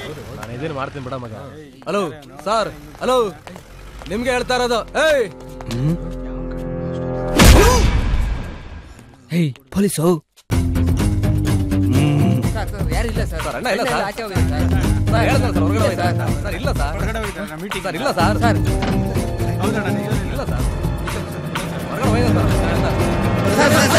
ನಾನು ಇದೀನಿ ಮಾಡ್ತೀನಿ ಬಿಡ ಮಗ ಹಲೋ ಸರ್ ಹಲೋ ನಿಮ್ಗೆ ಹೇಳ್ತಾ ಇರೋದು ಏಯ್ ಹೇಯ್ ಪೊಲೀಸು ಯಾರಿಲ್ಲ ಸರ್ ಸರ್, ಅಣ್ಣ ಇಲ್ಲ ಸರ್. ಆಚೆ ಹೋಗಿದೆ ಸರ್ ಸರ್, ಹೇಳ್ತಾರೆ ಸರ್, ಹೊರಗಡೆ ಇಲ್ಲ ಹೋಗಿದ್ದಾರೆ. ಸರ್. ಸರ್ ಇಲ್ಲ ಸರ್ ಸರ್ ಇಲ್ಲ ಸರ್ ಸರ್ ಇಲ್ಲ ಸರ್ ಹೊರಗಡೆ ಹೋಗಿದ್ದಾರೆ ಸರ್ ಹೇಳ್ತಾರೆ.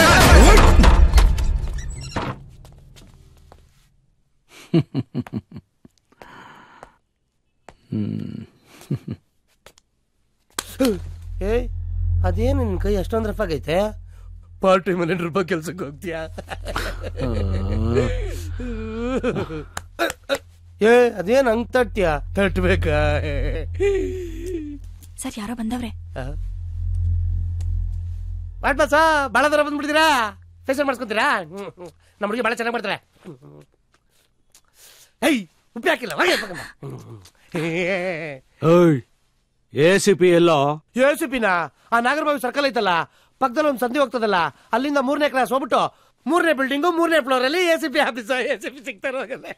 ಏಯ್ ಅದೇನು ನಿನ್ ಕೈ ಅಷ್ಟೊಂದು ರಫ್ ಆಗೈತೆ ಪಾರ್ಟ್ ಟೈಮ್ ಅಲ್ಲಿ ರೂಪಾಯಿ ಕೆಲ್ಸಕ್ಕೆ ಹೋಗ್ತೀಯಾ ಏ ಅದೇನ್ ಹಂಗ್ ತಟ್ತೀಯಾ ತಟ್ಬೇಕಾ ಸರ್ ಯಾರೋ ಬಂದವ್ರೆ ವಾಟ್ ಬಸ ಭಾಳ ದೂರ ಬಂದ್ಬಿಡ್ತೀರಾ ಫೇಶಿಯಲ್ ಮಾಡಿಸ್ಕೊತೀರಾ ನಮ್ಮ ಹುಡುಗಿ ಭಾಳ ಚೆನ್ನಾಗಿ ಮಾಡ್ತಾರೆ ಏಯ್ ಉಪ್ಪಿ ಹಾಕಿಲ್ಲ ಹೋಗಿ ಪಕ್ಕಮ್ಮ. ಎ ಸಿ ಪಿ ಎಲ್ಲೋ ಏಸುಪಿನ ಆ ನಾಗರಬಾವಿ ಸರ್ಕಲ್ ಐತಲ್ಲ ಪಕ್ಕದಲ್ಲಿ ಒಂದು ಸಂಧಿ ಹೋಗ್ತದಲ್ಲ ಅಲ್ಲಿಂದ ಮೂರನೇ ಕ್ಲಾಸ್ ಹೋಗ್ಬಿಟ್ಟು ಮೂರನೇ ಬಿಲ್ಡಿಂಗು ಮೂರನೇ ಫ್ಲೋರ್ ಅಲ್ಲಿ A C P office A C P ಸಿಗ್ತಾರೆ ಹೋಗಲ್ಲ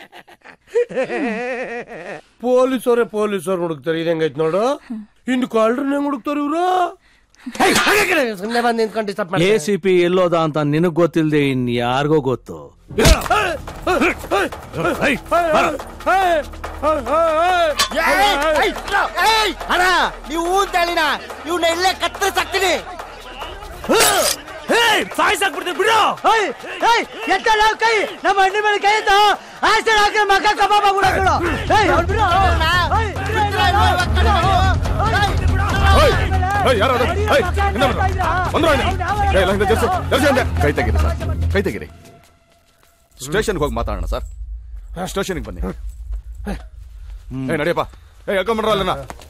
ಪೊಲೀಸರೇ ಪೊಲೀಸರು ಹುಡುಕ್ತಾರೆ ಇದು ಹೆಂಗೈತ್ ನೋಡು ಇನ್ನು ಕಾಲ್ಡ್ರನ್ನ ಹೆಂಗ್ ಹುಡುಕ್ತಾರೆ ಇವರು ಸುಮ್ಮನೆ ಬಂದು ನಿಂತ್ಕೊಂಡು ಡಿಸ್ಟರ್ಬ್ ಮಾಡಿ ಎ ಸಿ ಪಿ ಎಲ್ಲೋದ ಅಂತ ನಿನಗ್ ಗೊತ್ತಿಲ್ದೆ ಇನ್ ಯಾರಿಗೋ ಗೊತ್ತು ಅಣ್ಣ ನೀವು ಅಂತ ಹೇಳಿನ ಇವ್ನ ಇಲ್ಲೇ ಕತ್ತರಿಸಾಕ್ತೀನಿ ಸಾಯಿಸಾಕ್ಬಿಡ್ತೀನಿ ಬಿಡು ಎತ್ತಲ್ಲ ಕೈ ನಮ್ಮ ಹಣ್ಣಿ ಮೇಲೆ ಕೈ ಇತ್ತು ಆಸೆ ಹಾಕಿ ಮಕ್ಕ ಕಬಾಬ್ ಆಗ್ಬಿಡೋದು ಏಯ್ ಅವ್ನ್ ಬಿಡು ಏಯ್, ಬಿಡ್ತೀರಾ ಇಲ್ವಾ ಇವಾಗ ಕಣೋ? ಕೈ ತೆಗೀರಿ ಸರ್ ಕೈ ತೆಗೀರಿ ಸ್ಟೇಷನ್ಗೆ ಹೋಗಿ ಮಾತಾಡೋಣ ಸರ್ ಸ್ಟೇಷನ್ಗೆ ಬನ್ನಿ ಏ ನಡಿಯಪ್ಪ ಏ ಹೇಳ್ಕೊಂಡ್ರ ಅಲ್ಲನ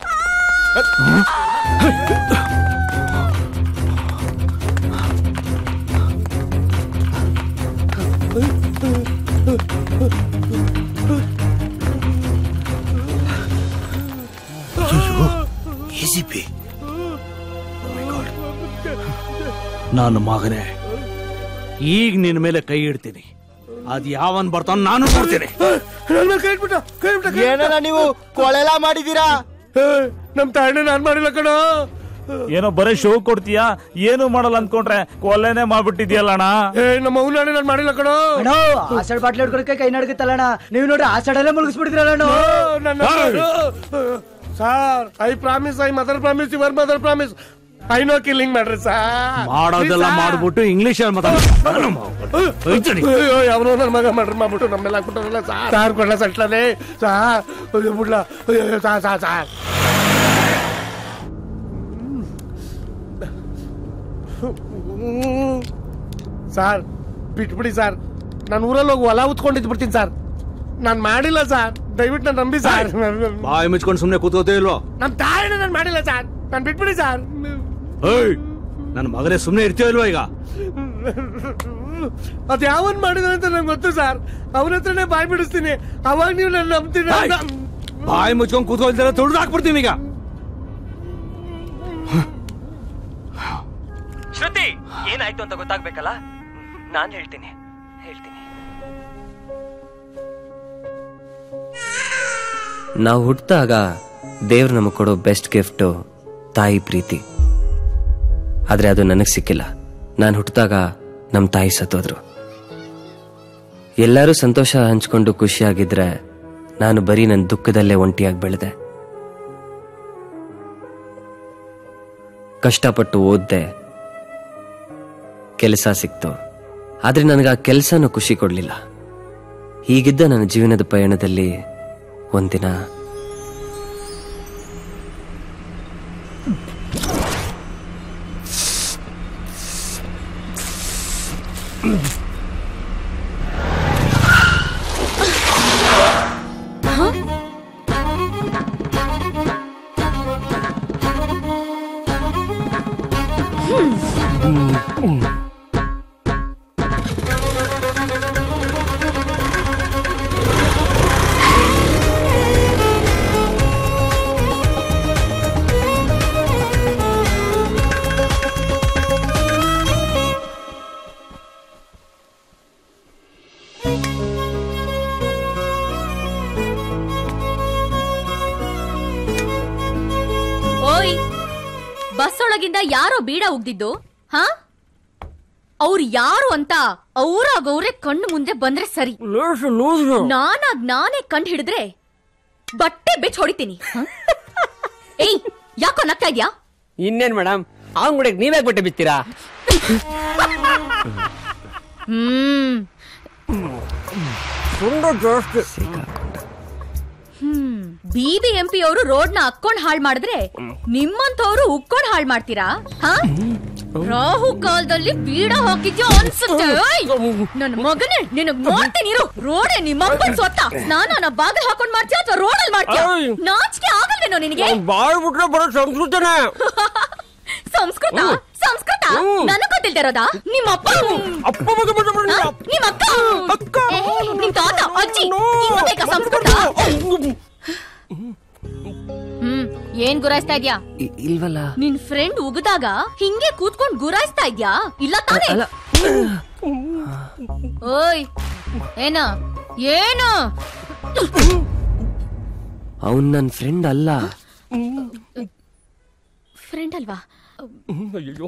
ನಾನು ಮಗನೇ ಈಗ ನಿನ್ ಮೇಲೆ ಕೈ ಇಡ್ತೀನಿ ಅದ್ ಯಾವನ್ ಬರ್ತಾನ ನಾನು ನೋಡ್ತೀನಿ ನನ್ ಮೇಲೆ ಕೈ ಇಟ್ಬಿಟ್ಟ ಕೈ ಇಟ್ಬಿಟ್ಟ ಕೈ ಏನಣ್ಣ ನೀವು ಕೊಳೆಲ್ಲ ಮಾಡಿದೀರಾ ಏ, ನಮ್ ತಾಯಿನ ನಾನ್ ಮಾಡಿಲ್ಲ ಕಣೋ ಏನೋ ಬರೀ ಶೋ ಕೊಡ್ತೀಯಾ ಏನು ಮಾಡಲ್ಲ ಅನ್ಕೊಂಡ್ರೆ ಕೊಲೆನೆ ಮಾಡ್ಬಿಟ್ಟಿದ್ಯಲ್ಲ ಅಣ್ಣ ಏ ನಮ್ಮ ಅವನಾಣೆ ನಾನ್ ಮಾಡಿಲ್ಲ ಕಣೋ ಅಣ್ಣ ಆಸಡ್ ಬಾಟ್ಲಿ ಹಿಡ್ಕೊಳಕ್ಕೆ ಕೈ ನಡ್ಗುತ್ತಲ್ಲಣ್ಣ ನೀವು ನೋಡಿ ಆಸಡಲ್ಲೇ ಮುಳುಗಿಸ್ಬಿಟ್ಟಿದ್ರಲ್ಲ ಅಣ್ಣ sir I promise I mother promise your mother promise I no killing ಮಾಡ್ರಿ ಸರ್ ಮಾಡೋದೆಲ್ಲ ಮಾಡ್ಬಿಟ್ಟು ಇಂಗ್ಲಿಷ್ ಅಯ್ಯೋ ಯಾವನೋ ನನ್ನ ಮಗ ಮಾಡ್ರಿ ಮಾಡ್ಬಿಟ್ಟು ನಮ್ಮೆಲ್ಲ ಹಾಕ್ಬಿಟ್ಟಾರಲ್ಲ ಸಾರ್ ಸಾರ್ ಕೊಡ್ಲ ಸಟ್ಲನೆ ಸಾರ್ ಅಯ್ಯೋ ಬಿಡ್ಲ ಅಯ್ಯೋ ಸಾರ್ ಸಾರ್ ಸಾರ್ ಸಾರ್ ಬಿಟ್ಬಿಡಿ ಸರ್ ನಾನು ಊರಲ್ಲಿ ಹೋಗಿ ಹೊಲ ಉತ್ಕೊಂಡಿದ್ದು ಬಿಡ್ತೀನಿ ಸರ್ ನಾನು ಮಾಡಿಲ್ಲ ಸರ್ ದಯವಿಟ್ಟು ನಾನು ನಂಬಿ ಸರ್ ಬಾಯಿ ಮುಚ್ಕೊಂಡು ಸುಮ್ನೆ ಕೂತೋದೇ ಇಲ್ವೋ ನಮ್ಮ ತಾಯಿನ ನಾನು ಮಾಡಿಲ್ಲ ಸರ್ ನಾನು ಬಿಟ್ಬಿಡಿ ಸರ್ ಏಯ್ ನನ್ನ ಮಗನೇ ಸುಮ್ನೆ ಇರ್ತೀಯೋ ಇಲ್ವೋ ಈಗ ಅದ್ ಯಾವನ್ ಮಾಡಿದ ಅಂತ ನಂಗೆ ಗೊತ್ತು ಸರ್ ಅವನ ಹತ್ರನೇ ಬಾಯ್ ಬಿಡಿಸ್ತೀನಿ ಅವಾಗ ನೀವು ನನ್ನ ನಂಬ್ತೀನಿ ಅಂತ. ಬಾಯಿ ಮುಚ್ಕೊಂಡು ಕೂತ್ಕೊಳ್ತಾರೆ ತುಳಿದು ಹಾಕ್ಬಿಡ್ತೀನಿ ಈಗ ಶ್ರುತಿ ಏನಾಯ್ತು ಅಂತ ಗೊತ್ತಾಗ್ಬೇಕಲ್ಲ ನಾನ್ ಹೇಳ್ತೀನಿ ಹೇಳ್ತೀನಿ ನಾವು ಹುಟ್ಟಿದಾಗ ದೇವ್ರು ನಮಗೆ ಕೊಡೋ ಬೆಸ್ಟ್ ಗಿಫ್ಟು ತಾಯಿ ಪ್ರೀತಿ ಆದರೆ ಅದು ನನಗೆ ಸಿಕ್ಕಿಲ್ಲ ನಾನು ಹುಟ್ಟಿದಾಗ ನಮ್ಮ ತಾಯಿ ಸತ್ತೋದ್ರು ಎಲ್ಲರೂ ಸಂತೋಷ ಹಂಚ್ಕೊಂಡು ಖುಷಿಯಾಗಿದ್ರೆ ನಾನು ಬರೀ ನನ್ನ ದುಃಖದಲ್ಲೇ ಒಂಟಿಯಾಗಿ ಬೆಳೆದೆ ಕಷ್ಟಪಟ್ಟು ಓದ್ದೆ ಕೆಲಸ ಸಿಕ್ತು ಆದರೆ ನನಗೆ ಆ ಕೆಲಸನೂ ಖುಷಿ ಕೊಡಲಿಲ್ಲ ಹೀಗಿದ್ದ ನನ್ನ ಜೀವನದ ಪಯಣದಲ್ಲಿ ಒಂದಿನ ಬಸ್ಸೊಳಗಿಂದ ಯಾರೋ ಬೀಡ ಉಗ್ದಿದ್ದು ಹಾ ಅವ್ರು ಯಾರು ಅಂತ ಅವ್ರಾಗ ಅವ್ರೆ ಕಣ್ಣು ಮುಂದೆ ಬಂದ್ರೆ ಸರಿ ನಾನಾಗ್ ನಾನೇ ಕಂಡು ಹಿಡಿದ್ರೆ ಬಟ್ಟೆ ಬೆಚ್ ಹೊಡಿತೀನಿ ಹ? ಏಯ್ ಯಾಕೋ ನಗ್ತಾ ಇದ್ಯಾ ಇನ್ನೇನ್ ಮೇಡಮ್ ಅವನ್ ಗುಡಿಗೆ ನೀವೇ ಬಟ್ಟೆ ಬಿತ್ತೀರಾ ಹ್ಮ್ ಸುಂಡು ಜಾಸ್ತಿ ಹ್ಮ್ ಬಿ ಎಂ ಪಿ ಅವರು ರೋಡ್ ನ ಅಕ್ಕೊಂಡ್ ಹಾಳ್ ಮಾಡಿದ್ರೆ ನಿಮ್ಮಂತವ್ರು ಉಕ್ಕೊಂಡ್ ಹಾಳ್ ಮಾಡ್ತೀರಾ ಹಾ ರಾಹು ಕಾಲದಲ್ಲಿ ಬೀಡ ಹಾಕಿದ್ಯೋ ಅನ್ಸುತ್ತೆ ಓಯ್! ನನ್ ಮಗನೇ ನಿನಗ್ ನೋಡ್ತೀನಿ ಇರು ರೋಡೇ ನಿಮ್ಮಪ್ಪನ್ ಸ್ವತ್ತ ಸ್ನಾನನ ಬಾಗಿಲು ಹಾಕೊಂಡ್ ಮಾಡ್ತೀಯ ಅಥವಾ ರೋಡಲ್ಲಿ ಮಾಡ್ತೀಯ ಓಯ್! ನಾಚಿಕೆ ಆಗಲ್ವೇನೋ ನಿನಗೆ ಬಾಳ್ ಬಿಟ್ರೆ ಬರೋ ಸಂಸ್ಕೃತನೇ ಸಂಸ್ಕೃತ ಸಂಸ್ಕೃತ ನನಗ್ ಗೊತ್ತಿಲ್ದಿರೋದಾ ನಿಮ್ಮ ಅಪ್ಪ ಅಪ್ಪ ಬಗ್ಗೆ ಬಿಟ್ಟು ಬಿಡು ಹಾ? ನೀನು. ನಿಮ್ಮ ಅಕ್ಕ ಏ, ನಿಮ್ ತಾತ ಅಜ್ಜಿ ನಿಂಗೂ ಬೇಕಾ ಸಂಸ್ಕೃತ ಹ್ಮ್ ಏನ್ ಗುರಾಯಿಸ್ತಾ ಇದ್ಯಾ ಇಲ್ವಲ್ಲ ನಿನ್ ಫ್ರೆಂಡ್ ಉಗಿದಾಗ ಹಿಂಗೆ ಕೂತ್ಕೊಂಡ್ ಗುರಾಯಿಸ್ತಾ ಇದ್ಯಾ ಇಲ್ಲ ತಾನೇ ಅಲ್ಲ ಓಯ್ ಏನ ಏನು ಅವನ್ ನನ್ ಫ್ರೆಂಡ್ ಅಲ್ಲ ಫ್ರೆಂಡ್ ಅಲ್ವಾ ಅಯ್ಯೋ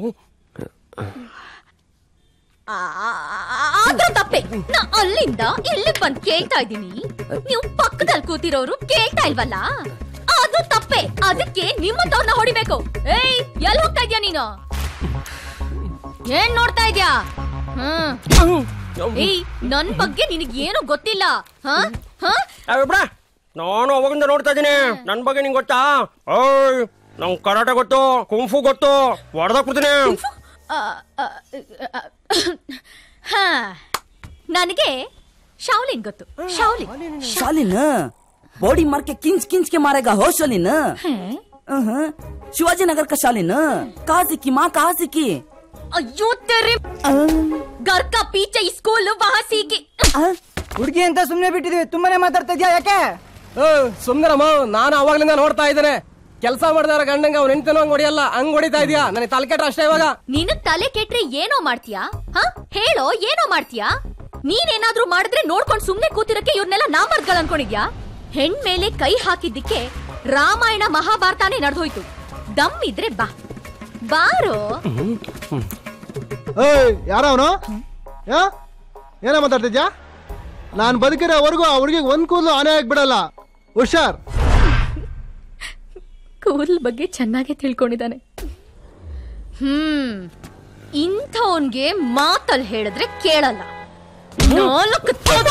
ಆ- ಆ- ಆದ್ರೂ ತಪ್ಪೆ ನಾ ಅಲ್ಲಿಂದ ಇಲ್ಲಿಗ್ ಬಂದ್ ಕೇಳ್ತಾ ಇದ್ದೀನಿ ನೀವು ಪಕ್ಕದಲ್ಲಿ ಕೂತಿರೋರು ಕೇಳ್ತಾ ಇಲ್ವಲ್ಲ ಅದು ತಪ್ಪೆ ಅದಕ್ಕೆ ನಿಮ್ಮಂತವ್ರನ್ನ ಹೊಡಿಬೇಕು ಏಯ್ ಎಲ್ಲಿ ಹೋಗ್ತಾ ಇದ್ಯಾ ನೀನು ಏನ್ ನೋಡ್ತಾ ಇದ್ಯಾ ಹ್ಮ್ ಏಯ್ ನನ್ ಬಗ್ಗೆ ನಿನಗ್ ಏನು ಗೊತ್ತಿಲ್ಲ ಹ ಹ ಏ, ಬಿಡ್ರೆ. ನಾನು ಅವಾಗಿಂದ ನೋಡ್ತಾ ಇದೀನಿ ನನ್ ಬಗ್ಗೆ ನಿಂಗೆ ಗೊತ್ತಾ ಓಯ್ ನಂಗ್ ಕರಾಟೆ ಗೊತ್ತು ಕುಂಫು ಗೊತ್ತು ಹೊಡೆದಾಗ ಕೊಡ್ತೀನಿ ಆ, ಆ, ಆ, ಹಾ ನನಗೆ ಶಾವ್ಲಿನ್ ಗೊತ್ತು ಶಾವ್ಲಿನ್ ಶಾಲಿನ್ बॉडी मार के किंच किंच के मारेगा हो शालिन हैं? शिवाजी नगर का शालिन कहाँ सीखी माँ कहाँ सीखी ಅಯ್ಯೋ ತೆರೆ ಗರ್ ಕಾ ಪೀಚೆ ಈ ಸ್ಕೂಲ್ ವಹಾ ಸೀಕಿ ಹುಡುಗಿ ಅಂತ ಸುಮ್ನೆ ಬಿಟ್ಟಿದೀವಿ ತುಂಬಾನೇ ಮಾತಾಡ್ತಾ ಇದ್ಯಾ ಯಾಕೆ ಸುಮ್ನರಮ್ಮ ನಾನು ಅವಾಗ್ಲಿಂದ ನೋಡ್ತಾ ಇದ್ದೇನೆ ಕೆಲಸ ಮಾಡಿದವರ ಗಂಡಂಗ ಅವ್ನ ಹೆಂಡ್ತಿನೂ ಹಂಗ್ ಹೊಡಿಯಲ್ಲ ಹಂಗ್ ಹೊಡಿತಾ ಇದೀಯಾ ನನಗೆ ತಲೆ ಕೆಟ್ಟ ಅಷ್ಟೇ ಇವಾಗ ನಿನಗ್ ತಲೆ ಕೆಟ್ರೆ ಏನೋ ಮಾಡ್ತೀಯಾ ಹ ಹೇಳೋ ಏನೋ ಮಾಡ್ತೀಯಾ ನೀನೇನಾದ್ರೂ ಮಾಡಿದ್ರೆ ನೋಡ್ಕೊಂಡ್ ಸುಮ್ನೆ ಕೂತಿರಕ್ಕೆ ಇವ್ರನ್ನೆಲ್ಲ ನಾಮರ್ಗಳು ಅನ್ಕೊಂಡಿದ್ಯಾ ಹೆಣ್ ಮೇಲೆ ಕೈ ಹಾಕಿದ್ದಕ್ಕೆ ರಾಮಾಯಣ ಮಹಾಭಾರತಾನೇ ನಡೆದೋಯ್ತು ದಮ್ ಇದ್ರೆ ಬಾ ಬಾರೋ ಯಾರ ಅವನು ಏನ ಮಾತಾಡ್ತಿದ್ಯಾ ನಾನ್ ಬದುಕಿರೋವರೆಗೂ ಆ ಹುಡುಗಿಗೆ ಒಂದ್ ಕೂದಲು ಆನೆ ಆಗ್ಬಿಡಲ್ಲ ಹುಷಾರ್ ಕೂದಲ್ ಬಗ್ಗೆ ಚೆನ್ನಾಗಿ ತಿಳ್ಕೊಂಡಿದ್ದಾನೆ ಹ್ಮ್ ಇಂಥವನ್ಗೆ ಮಾತಲ್ ಹೇಳಿದ್ರೆ ಕೇಳಲ್ಲ ನಾಲ್ಕು ತೊಡೆ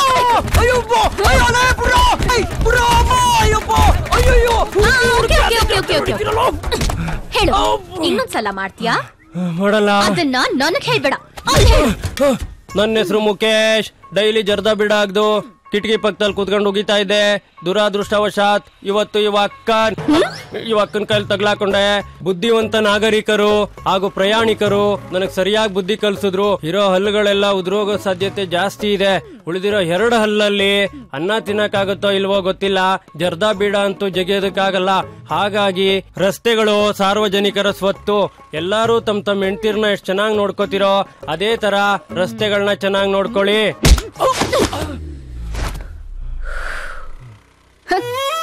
ಆ, okay, okay, okay, okay, okay, okay. ಹೇಳು ಇನ್ನೊಂದ್ಸಲ ಮಾಡ್ತೀಯಾ ಮಾಡಲ್ಲ ಅದನ್ನ ನನಗ್ ಹೇಳ್ಬೇಡ ಅಲ್ಲಿ ಹೇಳು ನನ್ನ ಹೆಸರು ಮುಖೇಶ್ ಡೈಲಿ ಜರ್ದ ಬಿಡಾಗ್ದು ಕಿಟಕಿ ಪಕ್ಕದಲ್ಲಿ ಕೂತ್ಕೊಂಡು ಹೋಗಿತಾ ಇದ್ದೆ ದುರಾದೃಷ್ಟವಶಾತ್ ಇವತ್ತು ಇವ ಅಕ್ಕ ಇವ ಅಕ್ಕನ ಕೈಲಿ ತಗ್ಲಾಕೊಂಡೆ ಬುದ್ಧಿವಂತ ನಾಗರಿಕರು ಹಾಗೂ ಪ್ರಯಾಣಿಕರು ನನಗ್ ಸರಿಯಾಗಿ ಬುದ್ಧಿ ಕಲ್ಸಿದ್ರು ಇರೋ ಹಲ್ಲುಗಳೆಲ್ಲ ಉದುರೋಗೋ ಸಾಧ್ಯತೆ ಜಾಸ್ತಿ ಇದೆ ಉಳಿದಿರೋ ಎರಡು ಹಲ್ಲಲ್ಲಿ ಅನ್ನ ತಿನ್ನಕ್ಕಾಗತ್ತೋ ಇಲ್ವೋ ಗೊತ್ತಿಲ್ಲ ಜರ್ದಾ ಬೀಡ ಅಂತೂ ಜಗಿಯೋದಕ್ಕಾಗಲ್ಲ ಹಾಗಾಗಿ ರಸ್ತೆಗಳು ಸಾರ್ವಜನಿಕರ ಸ್ವತ್ತು ಎಲ್ಲಾರು ತಮ್ ತಮ್ಮ ಹೆಂಡ್ತಿರ್ನ ಎಷ್ಟ್ ಚೆನ್ನಾಗಿ ನೋಡ್ಕೋತಿರೋ ಅದೇ ತರ ರಸ್ತೆಗಳನ್ನ ಚೆನ್ನಾಗಿ ನೋಡ್ಕೊಳ್ಳಿ ಹ.